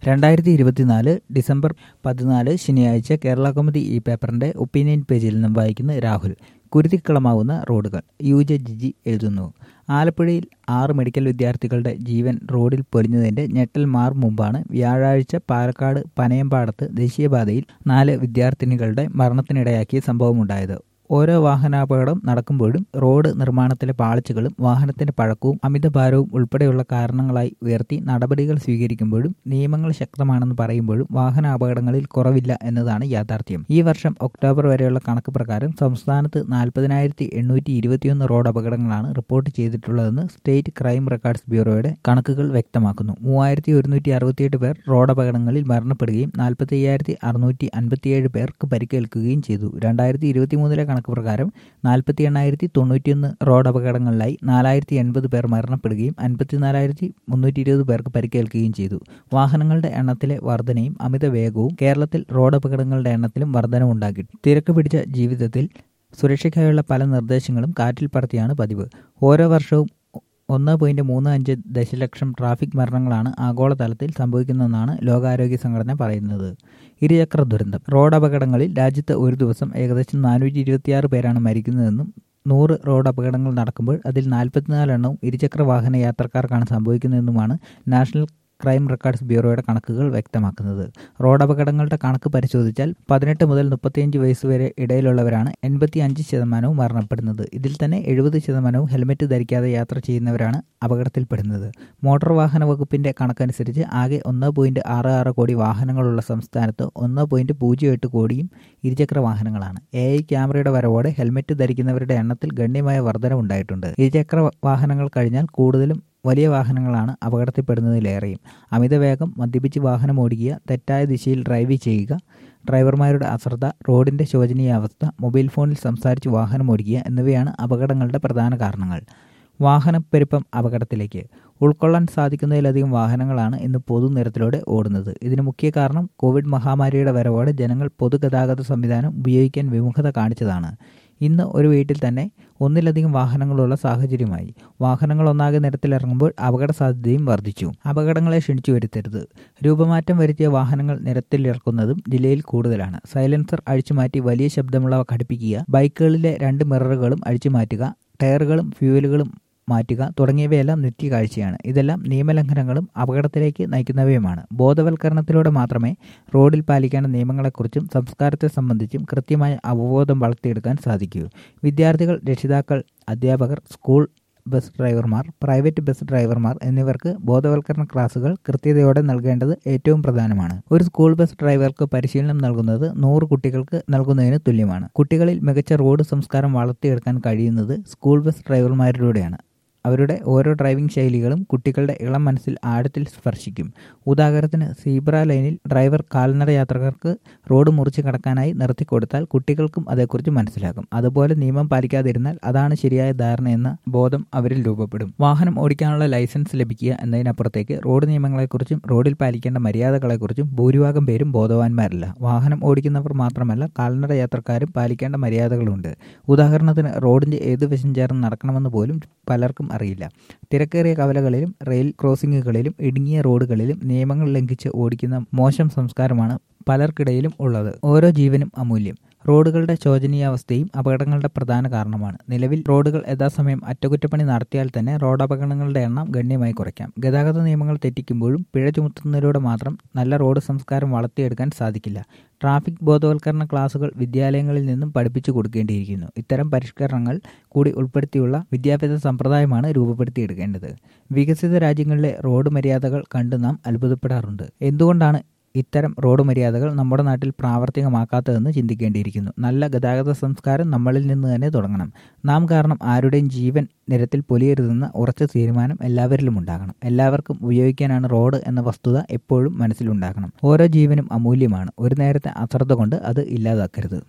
രണ്ടായിരത്തി ഇരുപത്തിനാല് ഡിസംബർ പതിനാല് ശനിയാഴ്ച കേരള കൗമുദി ഈ പേപ്പറിന്റെ ഒപ്പീനിയൻ പേജിൽ നിന്നും വായിക്കുന്ന രാഹുൽ കുരുതിക്കളമാവുന്ന റോഡുകൾ യു ജെ ജിജി എഴുതുന്നു ആലപ്പുഴയിൽ ആറ് മെഡിക്കൽ വിദ്യാർത്ഥികളുടെ ജീവൻ റോഡിൽ പൊലിഞ്ഞതിന്റെ ഞെട്ടൽ മാറും മുമ്പാണ് വ്യാഴാഴ്ച പാലക്കാട് പനയമ്പാടത്ത് ദേശീയപാതയിൽ നാല് വിദ്യാർത്ഥിനികളുടെ മരണത്തിനിടയാക്കിയ സംഭവമുണ്ടായത് ഓരോ വാഹനാപകടം നടക്കുമ്പോഴും റോഡ് നിർമ്മാണത്തിലെ പാളിച്ചകളും വാഹനത്തിന്റെ പഴക്കവും അമിതഭാരവും ഉൾപ്പെടെയുള്ള കാരണങ്ങളായി ഉയർത്തി നടപടികൾ സ്വീകരിക്കുമ്പോഴും നിയമങ്ങൾ ശക്തമാണെന്ന് പറയുമ്പോഴും വാഹന അപകടങ്ങളിൽ കുറവില്ല എന്നതാണ് യാഥാർത്ഥ്യം ഈ വർഷം ഒക്ടോബർ വരെയുള്ള കണക്ക് പ്രകാരം സംസ്ഥാനത്ത് നാൽപ്പതിനായിരത്തി എണ്ണൂറ്റി ഇരുപത്തിയൊന്ന് റോഡ് അപകടങ്ങളാണ് റിപ്പോർട്ട് ചെയ്തിട്ടുള്ളതെന്ന് സ്റ്റേറ്റ് ക്രൈം റെക്കോർഡ്സ് ബ്യൂറോയുടെ കണക്കുകൾ വ്യക്തമാക്കുന്നു മൂവായിരത്തി ഒരുന്നൂറ്റി അറുപത്തിയെട്ട് പേർ റോഡ് അപകടങ്ങളിൽ മരണപ്പെടുകയും നാൽപ്പത്തി അയ്യായിരത്തി അറുന്നൂറ്റി അൻപത്തിയേഴ് പേർക്ക് പരിക്കേൽക്കുകയും ചെയ്തു രണ്ടായിരത്തി ഇരുപത്തിമൂന്നിലെ കണക്ക് പ്രകാരം നാൽപ്പത്തി എണ്ണായിരത്തി തൊണ്ണൂറ്റിയൊന്ന് റോഡ് അപകടങ്ങളിലായി നാലായിരത്തി എൺപത് പേർ മരണപ്പെടുകയും അൻപത്തിനാലായിരത്തി മുന്നൂറ്റി ഇരുപത് പേർക്ക് പരിക്കേൽക്കുകയും ചെയ്തു വാഹനങ്ങളുടെ എണ്ണത്തിലെ വർധനയും അമിത വേഗവും കേരളത്തിൽ റോഡ് അപകടങ്ങളുടെ എണ്ണത്തിലും വർധനവുണ്ടാക്കി തിരക്ക് പിടിച്ച ജീവിതത്തിൽ സുരക്ഷയ്ക്കായുള്ള പല നിർദ്ദേശങ്ങളും കാറ്റിൽ പറത്തിയാണ് പതിവ് ഓരോ വർഷവും ഒന്ന് പോയിന്റ് മൂന്ന് അഞ്ച് ദശലക്ഷം ട്രാഫിക് മരണങ്ങളാണ് ആഗോളതലത്തിൽ സംഭവിക്കുന്നതെന്നാണ് ലോകാരോഗ്യ സംഘടന പറയുന്നത് ഇരുചക്ര ദുരന്തം റോഡ് അപകടങ്ങളിൽ രാജ്യത്ത് ഒരു ദിവസം ഏകദേശം നാനൂറ്റി ഇരുപത്തിയാറ് പേരാണ് മരിക്കുന്നതെന്നും നൂറ് റോഡ് അപകടങ്ങൾ നടക്കുമ്പോൾ അതിൽ നാൽപ്പത്തിനാല് എണ്ണവും ഇരുചക്ര വാഹന യാത്രക്കാർക്കാണ് സംഭവിക്കുന്നതെന്നുമാണ് നാഷണൽ ക്രൈം റെക്കോർഡ്സ് ബ്യൂറോയുടെ കണക്കുകൾ വ്യക്തമാക്കുന്നത് റോഡ് അപകടങ്ങളുടെ കണക്ക് പരിശോധിച്ചാൽ പതിനെട്ട് മുതൽ മുപ്പത്തിയഞ്ച് വയസ്സ് വരെ ഇടയിലുള്ളവരാണ് എൺപത്തി അഞ്ച് ശതമാനവും മരണപ്പെടുന്നത് ഇതിൽ തന്നെ എഴുപത് ശതമാനവും ഹെൽമറ്റ് ധരിക്കാതെ യാത്ര ചെയ്യുന്നവരാണ് അപകടത്തിൽപ്പെടുന്നത് മോട്ടോർ വാഹന വകുപ്പിന്റെ കണക്കനുസരിച്ച് ആകെ ഒന്ന് പോയിന്റ് ആറ് ആറ് കോടി വാഹനങ്ങളുള്ള സംസ്ഥാനത്ത് ഒന്ന് പോയിന്റ് പൂജ്യം എട്ട് കോടിയും ഇരുചക്ര വാഹനങ്ങളാണ് എ ഐ ക്യാമറയുടെ വരവോടെ ഹെൽമറ്റ് ധരിക്കുന്നവരുടെ എണ്ണത്തിൽ ഗണ്യമായ വർധനവുണ്ടായിട്ടുണ്ട് ഇരുചക്ര വാഹനങ്ങൾ കഴിഞ്ഞാൽ കൂടുതലും വലിയ വാഹനങ്ങളാണ് അപകടത്തിൽപ്പെടുന്നതിലേറെയും അമിതവേഗം മദ്യപിച്ച് വാഹനം ഓടിക്കുക തെറ്റായ ദിശയിൽ ഡ്രൈവ് ചെയ്യുക ഡ്രൈവർമാരുടെ അശ്രദ്ധ റോഡിന്റെ ശോചനീയാവസ്ഥ മൊബൈൽ ഫോണിൽ സംസാരിച്ച് വാഹനം ഓടിക്കുക എന്നിവയാണ് അപകടങ്ങളുടെ പ്രധാന കാരണങ്ങൾ വാഹനപ്പെരുപ്പം അപകടത്തിലേക്ക് ഉൾക്കൊള്ളാൻ സാധിക്കുന്നതിലധികം വാഹനങ്ങളാണ് ഇന്ന് പൊതുനിരത്തിലൂടെ ഓടുന്നത് ഇതിന് മുഖ്യ കാരണം കോവിഡ് മഹാമാരിയുടെ വരവോടെ ജനങ്ങൾ പൊതുഗതാഗത സംവിധാനം ഉപയോഗിക്കാൻ വിമുഖത കാണിച്ചതാണ് ഇന്ന് ഒരു വീട്ടിൽ തന്നെ ഒന്നിലധികം വാഹനങ്ങളുള്ള സാഹചര്യമായി വാഹനങ്ങൾ ഒന്നാകെ നിരത്തിലിറങ്ങുമ്പോൾ അപകട സാധ്യതയും വർദ്ധിച്ചു അപകടങ്ങളെ ക്ഷണിച്ചു വരുത്തരുത് രൂപമാറ്റം വരുത്തിയ വാഹനങ്ങൾ നിരത്തിലിറക്കുന്നതും ജില്ലയിൽ കൂടുതലാണ് സൈലൻസർ അഴിച്ചുമാറ്റി വലിയ ശബ്ദമുള്ളവ ഘടിപ്പിക്കുക ബൈക്കുകളിലെ രണ്ട് മിററുകളും അഴിച്ചുമാറ്റുക ടയറുകളും ഫ്യൂവലുകളും മാറ്റുക തുടങ്ങിയവയെല്ലാം നിത്യകാഴ്ചയാണ് ഇതെല്ലാം നിയമലംഘനങ്ങളും അപകടത്തിലേക്ക് നയിക്കുന്നവയുമാണ് ബോധവൽക്കരണത്തിലൂടെ മാത്രമേ റോഡിൽ പാലിക്കേണ്ട നിയമങ്ങളെക്കുറിച്ചും സംസ്കാരത്തെ സംബന്ധിച്ചും കൃത്യമായ അവബോധം വളർത്തിയെടുക്കാൻ സാധിക്കൂ വിദ്യാർത്ഥികൾ രക്ഷിതാക്കൾ അധ്യാപകർ സ്കൂൾ ബസ് ഡ്രൈവർമാർ പ്രൈവറ്റ് ബസ് ഡ്രൈവർമാർ എന്നിവർക്ക് ബോധവൽക്കരണ ക്ലാസുകൾ കൃത്യതയോടെ നൽകേണ്ടത് ഏറ്റവും പ്രധാനമാണ് ഒരു സ്കൂൾ ബസ് ഡ്രൈവർക്ക് പരിശീലനം നൽകുന്നത് നൂറ് കുട്ടികൾക്ക് നൽകുന്നതിന് തുല്യമാണ് കുട്ടികളിൽ മികച്ച റോഡ് സംസ്കാരം വളർത്തിയെടുക്കാൻ കഴിയുന്നത് സ്കൂൾ ബസ് ഡ്രൈവർമാരിലൂടെയാണ് അവരുടെ ഓരോ ഡ്രൈവിംഗ് ശൈലികളും കുട്ടികളുടെ ഇളം മനസ്സിൽ ആഴത്തിൽ സ്പർശിക്കും ഉദാഹരണത്തിന് സീബ്ര ലൈനിൽ ഡ്രൈവർ കാൽനട യാത്രക്കാർക്ക് റോഡ് മുറിച്ച് കടക്കാനായി നിർത്തിക്കൊടുത്താൽ കുട്ടികൾക്കും അതേക്കുറിച്ച് മനസ്സിലാകും അതുപോലെ നിയമം പാലിക്കാതിരുന്നാൽ അതാണ് ശരിയായ ധാരണ എന്ന ബോധം അവരിൽ രൂപപ്പെടും വാഹനം ഓടിക്കാനുള്ള ലൈസൻസ് ലഭിക്കുക എന്നതിനപ്പുറത്തേക്ക് റോഡ് നിയമങ്ങളെക്കുറിച്ചും റോഡിൽ പാലിക്കേണ്ട മര്യാദകളെക്കുറിച്ചും ഭൂരിഭാഗം പേരും ബോധവാന്മാരല്ല വാഹനം ഓടിക്കുന്നവർ മാത്രമല്ല കാൽനട യാത്രക്കാരും പാലിക്കേണ്ട മര്യാദകളുണ്ട് ഉദാഹരണത്തിന് റോഡിന്റെ ഏത് വശം ചേർന്ന് നടക്കണമെന്ന് പോലും പലർക്കും അറിയില്ല തിരക്കേറിയ കവലകളിലും റെയിൽ ക്രോസിംഗുകളിലും ഇടുങ്ങിയ റോഡുകളിലും നിയമങ്ങൾ ലംഘിച്ച് ഓടിക്കുന്ന മോശം സംസ്കാരമാണ് പലർക്കിടയിലും ഉള്ളത് ഓരോ ജീവനും അമൂല്യം റോഡുകളുടെ ശോചനീയാവസ്ഥയും അപകടങ്ങളുടെ പ്രധാന കാരണമാണ് നിലവിൽ റോഡുകൾ യഥാസമയം അറ്റകുറ്റപ്പണി നടത്തിയാൽ തന്നെ റോഡ് അപകടങ്ങളുടെ എണ്ണം ഗണ്യമായി കുറയ്ക്കാം ഗതാഗത നിയമങ്ങൾ തെറ്റിക്കുമ്പോഴും പിഴ ചുമത്തുന്നതിലൂടെ മാത്രം നല്ല റോഡ് സംസ്കാരം വളർത്തിയെടുക്കാൻ സാധിക്കില്ല ട്രാഫിക് ബോധവൽക്കരണ ക്ലാസുകൾ വിദ്യാലയങ്ങളിൽ നിന്നും പഠിപ്പിച്ചു കൊടുക്കേണ്ടിയിരിക്കുന്നു ഇത്തരം പരിഷ്കരണങ്ങൾ കൂടി ഉൾപ്പെടുത്തിയുള്ള വിദ്യാഭ്യാസ സമ്പ്രദായമാണ് രൂപപ്പെടുത്തിയെടുക്കേണ്ടത് വികസിത രാജ്യങ്ങളിലെ റോഡ് മര്യാദകൾ കണ്ട് നാം അത്ഭുതപ്പെടാറുണ്ട് എന്തുകൊണ്ടാണ് ഇത്തരം റോഡ് മര്യാദകൾ നമ്മുടെ നാട്ടിൽ പ്രാവർത്തികമാക്കാത്തതെന്ന് ചിന്തിക്കേണ്ടിയിരിക്കുന്നു നല്ല ഗതാഗത സംസ്കാരം നമ്മളിൽ നിന്ന് തന്നെ തുടങ്ങണം നാം കാരണം ആരുടെയും ജീവൻ നിരത്തിൽ പൊലിയരുതെന്ന ഉറച്ച തീരുമാനം എല്ലാവരിലും ഉണ്ടാകണം എല്ലാവർക്കും ഉപയോഗിക്കാനാണ് റോഡ് എന്ന വസ്തുത എപ്പോഴും മനസ്സിലുണ്ടാകണം ഓരോ ജീവനും അമൂല്യമാണ് ഒരു നേരത്തെ അശ്രദ്ധ കൊണ്ട് അത് ഇല്ലാതാക്കരുത്